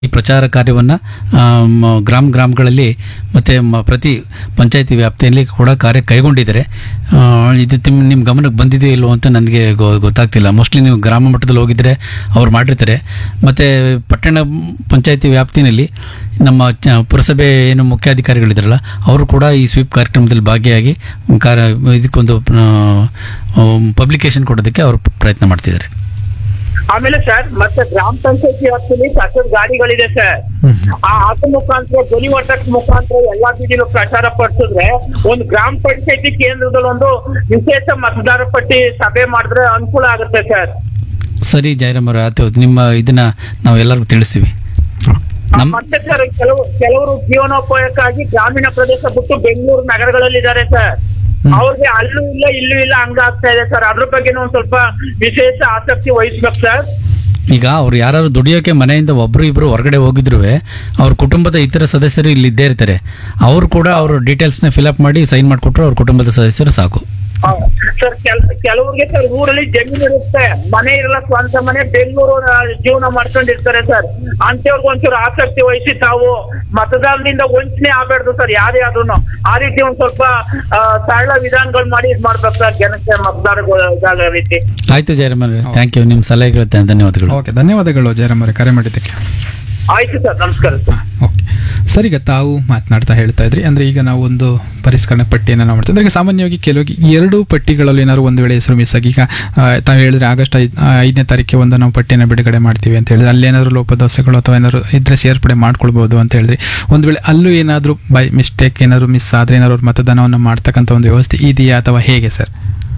ಈ ಪ್ರಚಾರ ಕಾರ್ಯವನ್ನು ಗ್ರಾಮ ಗ್ರಾಮಗಳಲ್ಲಿ ಮತ್ತು ಮ- ಪ್ರತಿ ಪಂಚಾಯತಿ ವ್ಯಾಪ್ತಿಯಲ್ಲಿ ಕೂಡ ಕಾರ್ಯ ಕೈಗೊಂಡಿದ್ದಾರೆ ಆ, ಇದು ತಿಮ್ ನಿಮ್ಮ ಗಮನಕ್ಕೆ ಬಂದಿದೆಯೋ ಇಲ್ವೋ ಅಂತ ನನಗೆ ಗೊ- ಗೊತ್ತಾಗ್ತಿಲ್ಲ ಮೋಸ್ಟ್ಲಿ ನೀವು ಗ್ರಾಮ ಮಟ್ಟದಲ್ಲಿ ಹೋಗಿದ್ರೆ ಅವ್ರು ಮಾಡಿರ್ತಾರೆ ಮತ್ತು ಪಟ್ಟಣ ಪಂಚಾಯತಿ ವ್ಯಾಪ್ತಿನಲ್ಲಿ ನಮ್ಮ ಚ- ಪುರಸಭೆ ಏನು ಮುಖ್ಯಾಧಿಕಾರಿಗಳಿದ್ದಾರಲ್ಲ ಅವರು ಕೂಡ ಈ ಸ್ವೀಪ್ ಕಾರ್ಯಕ್ರಮದಲ್ಲಿ ಭಾಗಿಯಾಗಿ ಕಾರ್ಯ ಇದಕ್ಕೊಂದು ಪಬ್ಲಿಕೇಶನ್ ಕೊಡೋದಕ್ಕೆ ಅವರು ಪ್ರಯತ್ನ ಮಾಡ್ತಿದ್ದಾರೆ ಆಮೇಲೆ ಸರ್ ಮತ್ತೆ ಗ್ರಾಮ ಪಂಚಾಯತಿ ವ್ಯಾಪ್ತಿಯಲ್ಲಿ ಕಸದ ಗಾಡಿಗಳಿದೆ ಸರ್ ಆ ಆಟೋ ಮುಖಾಂತರ ಧ್ವನಿ ವರ್ಧಕ ಮುಖಾಂತರ ಎಲ್ಲಾ ಬೀದಿಲೂ ಪ್ರಚಾರ ಪಡಿಸಿದ್ರೆ ಒಂದು ಗ್ರಾಮ ಪಂಚಾಯತಿ ಕೇಂದ್ರದಲ್ಲಿ ಒಂದು ವಿಶೇಷ ಮತದಾರ ಪಟ್ಟಿ ಸಭೆ ಮಾಡಿದ್ರೆ ಅನುಕೂಲ ಆಗುತ್ತೆ ಸರ್ ಸರಿ ಜಯರಾಮ್ ಅವರ ಆಯ್ತು ನಿಮ್ಮ ಇದನ್ನ ನಾವು ಎಲ್ಲರಿಗೂ ತಿಳಿಸ್ತೀವಿ ನಮ್ಮ ಮತ್ತೆ ಸರ್ ಕೆಲವು ಕೆಲವರು ಜೀವನೋಪಾಯಕ್ಕಾಗಿ ಗ್ರಾಮೀಣ ಪ್ರದೇಶ ಬಿಟ್ಟು ಬೆಂಗಳೂರು ನಗರಗಳಲ್ಲಿದ್ದಾರೆ ಸರ್ ಅವ್ರಿಗೆ ಅಲ್ಲೂ ಇಲ್ಲ ಇಲ್ಲೂ ಇಲ್ಲ ಹಂಗ ಆಗ್ತಾ ಇದೆ ಸರ್ ಅದ್ರ ಬಗ್ಗೆ ಒಂದ್ ಸ್ವಲ್ಪ ವಿಶೇಷ ಆಸಕ್ತಿ ವಹಿಸ್ಬೇಕು ಸರ್ ಈಗ ಅವ್ರು ಯಾರು ದುಡಿಯೋಕೆ ಮನೆಯಿಂದ ಒಬ್ರು ಇಬ್ರು ಹೊರಗಡೆ ಹೋಗಿದ್ರು ಅವ್ರ ಕುಟುಂಬದ ಇತರ ಸದಸ್ಯರು ಇಲ್ಲಿ ಇದ್ದೇ ಇರ್ತಾರೆ ಅವರು ಕೂಡ ಅವ್ರ ಡೀಟೇಲ್ಸ್ನ ಫಿಲಪ್ ಮಾಡಿ ಸೈನ್ ಮಾಡಿಕೊಟ್ರು ಅವ್ರ ಕುಟುಂಬದ ಸದಸ್ಯರು ಸಾಕು ಸರ್ ಕೆಲ ಕೆಲವ್ರಿಗೆ ಸರ್ ಊರಲ್ಲಿ ಜಮೀನು ಇರುತ್ತೆ ಮನೆ ಇರಲ್ಲ ಸ್ವಂತ ಮನೆ ಬೆಂಗಳೂರು ಆ, ಜೀವನ ಮಾಡ್ಕೊಂಡಿರ್ತಾರೆ ಸರ್ ಅಂತವ್ರಿಗೆ ಒಂಚೂರು ಆಸಕ್ತಿ ವಹಿಸಿ ತಾವು ಮತದಾರದಿಂದ ವಂಚನೆ ಆಗ್ಬಾರ್ದು ಸರ್ ಯಾರೇ ಆದ್ರೂ ಆ ರೀತಿ ಒಂದ್ ಸ್ವಲ್ಪ ಆ, ಸರಳ ವಿಧಾನಗಳು ಮಾಡಿ ಇದ್ ಮಾಡ್ಬೇಕು ಸರ್ ಜನಕ್ಕೆ ಮತದಾರಗಳ ರೀತಿ ಆಯ್ತು ಜಯರಾಮ್ ಅವರೇ ಥ್ಯಾಂಕ್ ಯು ನಿಮ್ಮ ಸಲಹೆಗಳು ಧನ್ಯವಾದಗಳು ಓಕೆ ಧನ್ಯವಾದಗಳು ಜಯರಾಮ್ ಅವರೇ ಕರೆ ಮಾಡಿದ್ದಕ್ಕೆ ಆಯ್ತು ಸರ್ ನಮಸ್ಕಾರ ಸರ್ ಓಕೆ ಸರ್ ಈಗ ತಾವು ಮಾತನಾಡ್ತಾ ಹೇಳ್ತಾ ಇದ್ರಿ ಅಂದ್ರೆ ಈಗ ನಾವು ಒಂದು ಪರಿಷ್ಕರಣೆ ಪಟ್ಟಿಯನ್ನು ನಾವು ಮಾಡ್ತೀವಿ ಅಂದ್ರೆ ಈಗ ಸಾಮಾನ್ಯವಾಗಿ ಕೆಲವು ಎರಡು ಪಟ್ಟಿಗಳಲ್ಲಿ ಏನಾದ್ರು ಒಂದು ವೇಳೆ ಹೆಸರು ಮಿಸ್ ಆಗಿ ಈಗ ಆ, ತಾವು ಹೇಳಿದ್ರೆ ಆಗಸ್ಟ್ ಐದ್ ಆ, ಐದನೇ ತಾರೀಕಿಗೆ ಒಂದು ನಾವು ಪಟ್ಟಿಯನ್ನು ಬಿಡುಗಡೆ ಮಾಡ್ತೀವಿ ಅಂತ ಹೇಳಿದ್ರೆ ಅಲ್ಲೇನಾದ್ರು ಲೋಪದೋಷಗಳು ಅಥವಾ ಏನಾದ್ರು ಇದ್ರೆ ಸೇರ್ಪಡೆ ಮಾಡ್ಕೊಳ್ಬಹುದು ಅಂತ ಹೇಳಿದ್ರಿ ಒಂದು ವೇಳೆ ಅಲ್ಲೂ ಏನಾದ್ರು ಬೈ ಮಿಸ್ಟೇಕ್ ಏನಾದ್ರು ಮಿಸ್ ಆದ್ರೆ ಏನಾದ್ರು ಅವ್ರು ಮತದಾನವನ್ನು ಮಾಡ್ತಕ್ಕಂಥ ಒಂದು ವ್ಯವಸ್ಥೆ ಇದೆಯಾ ಅಥವಾ ಹೇಗೆ ಸರ್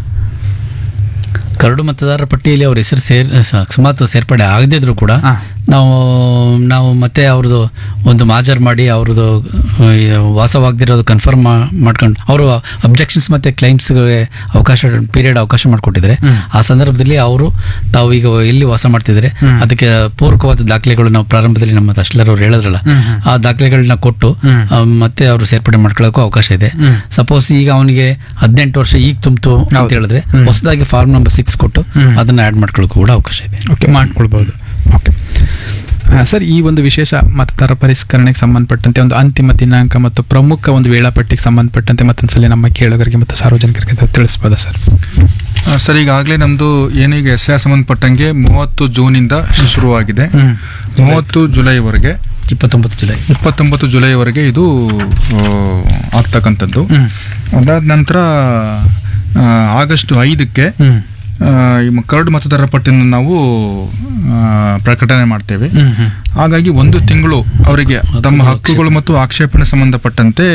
ಕರಡು ಮತದಾರರ ಪಟ್ಟಿಯಲ್ಲಿ ಅವ್ರ ಹೆಸರು ಸೇರ್ ಸ- ಅಕಸ್ಮಾತ್ ಸೇರ್ಪಡೆ ಆಗದಿದ್ರು ಕೂಡ ಹಾ. ನಾವು ನಾವು ಮತ್ತೆ ಅವ್ರದ್ದು ಒಂದು ಮಾಜರ್ ಮಾಡಿ ಅವ್ರದ್ದು ಆ, ಈ ವಾಸವಾಗದಿರೋದು ಕನ್ಫರ್ಮ್ ಮಾಡ್ಕೊಂಡು ಅವರು ಅಬ್ಜೆಕ್ಷನ್ಸ್ ಮತ್ತು ಕ್ಲೈಮ್ಸ್ಗೆ ಅವಕಾಶ ಪೀರಿಯಡ್ ಅವಕಾಶ ಮಾಡಿಕೊಟ್ಟಿದ್ದಾರೆ ಹ್ಮ್. ಆ ಸಂದರ್ಭದಲ್ಲಿ ಅವರು ತಾವು ಈಗ ಎಲ್ಲಿ ವಾಸ ಮಾಡ್ತಿದ್ದಾರೆ ಹ್ಮ್. ಅದಕ್ಕೆ ಪೂರಕವಾದ ದಾಖಲೆಗಳು ನಾವು ಪ್ರಾರಂಭದಲ್ಲಿ ನಮ್ಮ ತಹಶೀಲ್ದಾರ್ ಅವ್ರು ಹೇಳಿದ್ರಲ್ಲ ಹ್ಮ್, ಹ್ಮ್. ಆ ದಾಖಲೆಗಳನ್ನ ಕೊಟ್ಟು ಹ್ಮ್. ಆ, ಮತ್ತೆ ಅವರು ಸೇರ್ಪಡೆ ಮಾಡ್ಕೊಳ್ಳೋಕ್ಕೂ ಅವಕಾಶ ಇದೆ ಹ್ಮ್. ಸಪೋಸ್ ಈಗ ಅವನಿಗೆ ಹದಿನೆಂಟು ವರ್ಷ ಈಗ ತುಂಬಿತು ಅಂತ ಹೌದು. ಹೇಳಿದ್ರೆ ಹ್ಮ್. ಹೊಸದಾಗಿ ಫಾರ್ಮ್ ನಂಬರ್ ಸಿಕ್ಸ್ ಕೊಟ್ಟು ಹ್ಮ್. ಅದನ್ನ ಆ್ಯಡ್ ಮಾಡ್ಕೊಳ್ಳೋಕ್ಕೂ ಕೂಡ ಅವಕಾಶ ಇದೆ ಓಕೆ ಮಾಡ್ಕೊಳ್ಬಹುದು ಓಕೆ ಆ, ಸರ್ ಈ ಒಂದು ವಿಶೇಷ ಮತದಾರ ಪರಿಷ್ಕರಣೆಗೆ ಸಂಬಂಧಪಟ್ಟಂತೆ ಒಂದು ಅಂತಿಮ ದಿನಾಂಕ ಮತ್ತು ಪ್ರಮುಖ ಒಂದು ವೇಳಾಪಟ್ಟಿಗೆ ಸಂಬಂಧಪಟ್ಟಂತೆ ಮತ್ತೊಂದ್ಸಲಿ ನಮ್ಮ ಕೇಳುಗರಿಗೆ ಮತ್ತು ಸಾರ್ವಜನಿಕರಿಗೆ ತಾವು ತಿಳಿಸ್ಬೋದಾ ಸರ್ ಆ, ಸರ್ ಈಗಾಗಲೇ ನಮ್ಮದು ಏನೀಗ ಎಸ್ ಐ ಸಂಬಂಧಪಟ್ಟಂಗೆ ಮೂವತ್ತು ಜೂನಿಂದ ಶುರುವಾಗಿದೆ ಹ್ಮ್. ಮೂವತ್ತು ಜುಲೈವರೆಗೆ ಇಪ್ಪತ್ತೊಂಬತ್ತು ಜುಲೈ ಇಪ್ಪತ್ತೊಂಬತ್ತು ಜುಲೈವರೆಗೆ ಇದು ಆ, ಆಗ್ತಕ್ಕಂಥದ್ದು ಹ್ಮ್. ಅದಾದ ನಂತರ ಆ, ಆಗಸ್ಟ್ ಐದಕ್ಕೆ ಹ್ಮ್. ಆ, ಈ ಮ- ಕರಡು ಮತದಾರರ ಪಟ್ಟಿಯನ್ನು ನಾವು ಆ, ಪ್ರಕಟಣೆ ಮಾಡ್ತೇವೆ ಹ್ಮ್, ಹ್ಮ್. ಹಾಗಾಗಿ ಒಂದು ತಿಂಗಳು ಅವರಿಗೆ ತಮ್ಮ ಹಕ್ಕುಗಳು ಮತ್ತು ಆಕ್ಷೇಪಣೆ ಸಂಬಂಧಪಟ್ಟಂತೆ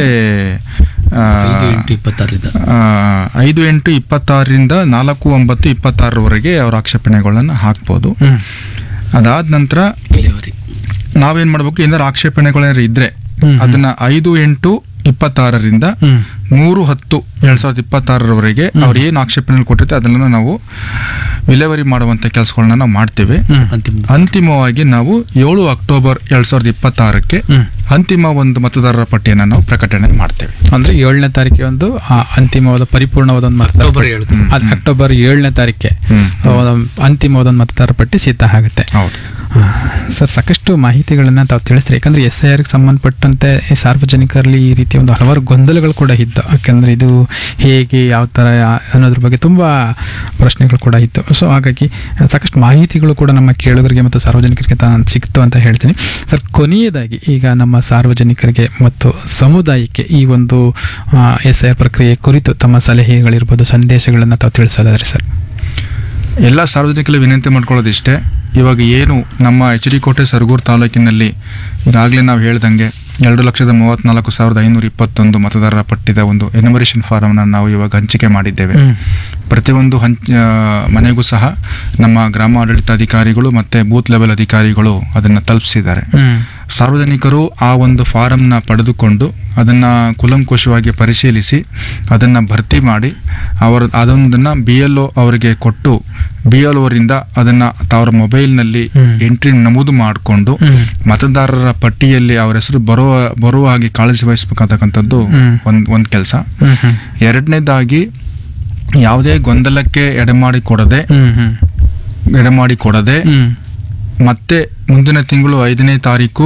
ಆ, ಐದು ಎಂಟು ಇಪ್ಪತ್ತಾರರಿಂದ ಆ, ಐದು ಎಂಟು ಇಪ್ಪತ್ತಾರರಿಂದ ನಾಲ್ಕು ಒಂಬತ್ತು ಇಪ್ಪತ್ತಾರರವರೆಗೆ ಅವರ ಆಕ್ಷೇಪಣೆಗಳನ್ನು ಹಾಕ್ಬೋದು ಹ್ಮ್. ಅದಾದ ನಂತರ ಡೆಲಿವರಿ ನಾವೇನ್ ಮಾಡ್ಬೇಕು ಏನಾದ್ರು ಆಕ್ಷೇಪಣೆಗಳೇನಾದ್ರು ಇದ್ರೆ ಹ್ಮ್. ಅದನ್ನ ಐದು ಎಂಟು ಇಪ್ಪತ್ತಾರರಿಂದ ಹ್ಮ್. ಮೂರು ಹತ್ತು ಎರಡ್ ಸಾವಿರದ ಇಪ್ಪತ್ತಾರರವರೆಗೆ ಅವ್ರು ಏನು ಆಕ್ಷೇಪಣೆ ಕೊಟ್ಟಿರ್ತಾರೆ ಅದನ್ನ ನಾವು ವಿಲೇವಾರಿ ಮಾಡುವಂತ ಕೆಲಸಗಳನ್ನ ನಾವು ಮಾಡ್ತೇವೆ ಹ್ಮ್. ಅಂತಿಮ ಅಂತಿಮವಾಗಿ ನಾವು ಏಳು ಅಕ್ಟೋಬರ್ ಎರಡ್ ಸಾವಿರದ ಇಪ್ಪತ್ತಾರಕ್ಕೆ ಹ್ಮ್. ಅಂತಿಮ ಒಂದು ಮತದಾರರ ಪಟ್ಟಿಯನ್ನು ನಾವು ಪ್ರಕಟಣೆ ಮಾಡ್ತೇವೆ ಅಂದ್ರೆ ಏಳನೇ ತಾರೀಕಿಗೆ ಒಂದು ಆ, ಅಂತಿಮವಾದ ಪರಿಪೂರ್ಣವಾದ ಒಂದು ಮತದಾರ ಅಕ್ಟೋಬರ್ ಪಟ್ಟಿ. ಏಳು. ಅದು ಅಕ್ಟೋಬರ್ ಏಳನೇ ತಾರೀಕೆ ಹ್ಮ್. ಅಂತಿಮವಾದ ಒಂದು ಮತದಾರ ಪಟ್ಟಿ ಸಿದ್ಧ ಆಗುತ್ತೆ ಹೌದು ಆ, ಸರ್ ಸಾಕಷ್ಟು ಮಾಹಿತಿಗಳನ್ನು ತಾವು ತಿಳಿಸ್ರಿ ಯಾಕಂದ್ರೆ ಎಸ್ ಐ ಆರ್ಗೆ ಸಂಬಂಧಪಟ್ಟಂತೆ ಈ ಸಾರ್ವಜನಿಕರಲ್ಲಿ ಈ ರೀತಿಯ ಒಂದು ಹಲವಾರು ಗೊಂದಲಗಳು ಕೂಡ ಇತ್ತು ಯಾಕಂದ್ರೆ ಇದು ಹೇಗೆ ಯಾವ ಥರ ಯಾ- ಅನ್ನೋದ್ರ ಬಗ್ಗೆ ತುಂಬ ಪ್ರಶ್ನೆಗಳು ಕೂಡ ಇತ್ತು ಸೊ ಹಾಗಾಗಿ ಸಾಕಷ್ಟು ಮಾಹಿತಿಗಳು ಕೂಡ ನಮ್ಮ ಕೇಳುಗರಿಗೆ ಮತ್ತು ಸಾರ್ವಜನಿಕರಿಗೆ ತಾ- ಸಿಕ್ತು ಅಂತ ಹೇಳ್ತೀನಿ ಸರ್ ಕೊನೆಯದಾಗಿ ಈಗ ನಮ್ಮ ಸಾರ್ವಜನಿಕರಿಗೆ ಮತ್ತು ಸಮುದಾಯಕ್ಕೆ ಈ ಒಂದು ಎಸ್ ಐ ಆರ್ ಪ್ರಕ್ರಿಯೆ ಕುರಿತು ತಮ್ಮ ಸಲಹೆಗಳಿರ್ಬೋದು ಸಂದೇಶಗಳನ್ನು ತಾವು ತಿಳಿಸೋದಾದ್ರೆ ಸರ್ ಎಲ್ಲ ಸಾರ್ವಜನಿಕರಲ್ಲಿ ವಿನಂತಿ ಮಾಡ್ಕೊಳ್ಳೋದು ಇಷ್ಟೇ ಇವಾಗ ಏನು ನಮ್ಮ ಎಚ್ ಡಿ ಕೋಟೆ ಸರಗೂರು ತಾಲೂಕಿನಲ್ಲಿ ಈಗಾಗಲೇ ನಾವು ಹೇಳ್ದಂಗೆ ಎರಡು ಲಕ್ಷದ ಮೂವತ್ತ್ನಾಲ್ಕು ಸಾವಿರದ ಐನೂರ ಇಪ್ಪತ್ತೊಂದು ಮತದಾರರ ಪಟ್ಟಿದ ಒಂದು ಎನಿಮರೇಷನ್ ಫಾರಮ್ನ ನಾವು ಇವಾಗ ಹಂಚಿಕೆ ಮಾಡಿದ್ದೇವೆ ಹ್ಮ್. ಪ್ರತಿಯೊಂದು ಹಂಚ ಆ, ಮನೆಗೂ ಸಹ ನಮ್ಮ ಗ್ರಾಮ ಆಡಳಿತಾಧಿಕಾರಿಗಳು ಮತ್ತು ಬೂತ್ ಲೆವೆಲ್ ಅಧಿಕಾರಿಗಳು ಅದನ್ನು ತಲುಪಿಸಿದ್ದಾರೆ ಹ್ಮ್. ಸಾರ್ವಜನಿಕರು ಆ ಒಂದು ಫಾರಮ್ನ ಪಡೆದುಕೊಂಡು ಅದನ್ನು ಕುಲಂಕುಷವಾಗಿ ಪರಿಶೀಲಿಸಿ ಅದನ್ನು ಭರ್ತಿ ಮಾಡಿ ಅವರ ಅದೊಂದನ್ನು ಬಿ ಎಲ್ ಒ ಅವರಿಗೆ ಕೊಟ್ಟು ಬಿ ಎಲ್ ಅವರಿಂದ ಅದನ್ನು ಅವರ ಮೊಬೈಲ್ನಲ್ಲಿ ಹ್ಮ್. ಎಂಟ್ರಿ ನಮೂದು ಮಾಡಿಕೊಂಡು ಹ್ಮ್. ಮತದಾರರ ಪಟ್ಟಿಯಲ್ಲಿ ಅವರ ಹೆಸರು ಬರುವ ಬರುವ ಹಾಗೆ ಕಾಳಜಿ ವಹಿಸಬೇಕಾಗತಕ್ಕಂಥದ್ದು ಹ್ಮ್. ಒಂದು ಒಂದು ಕೆಲಸ ಹ್ಮ್ ಹ್ಮ್ ಎರಡನೇದಾಗಿ ಯಾವುದೇ ಗೊಂದಲಕ್ಕೆ ಎಡೆಮಾಡಿ ಕೊಡದೆ ಹ್ಮ್ ಹ್ಮ್ ಎಡೆಮಾಡಿ ಕೊಡದೆ ಹ್ಮ್ ಮತ್ತೆ ಮುಂದಿನ ತಿಂಗಳು ಐದನೇ ತಾರೀಕು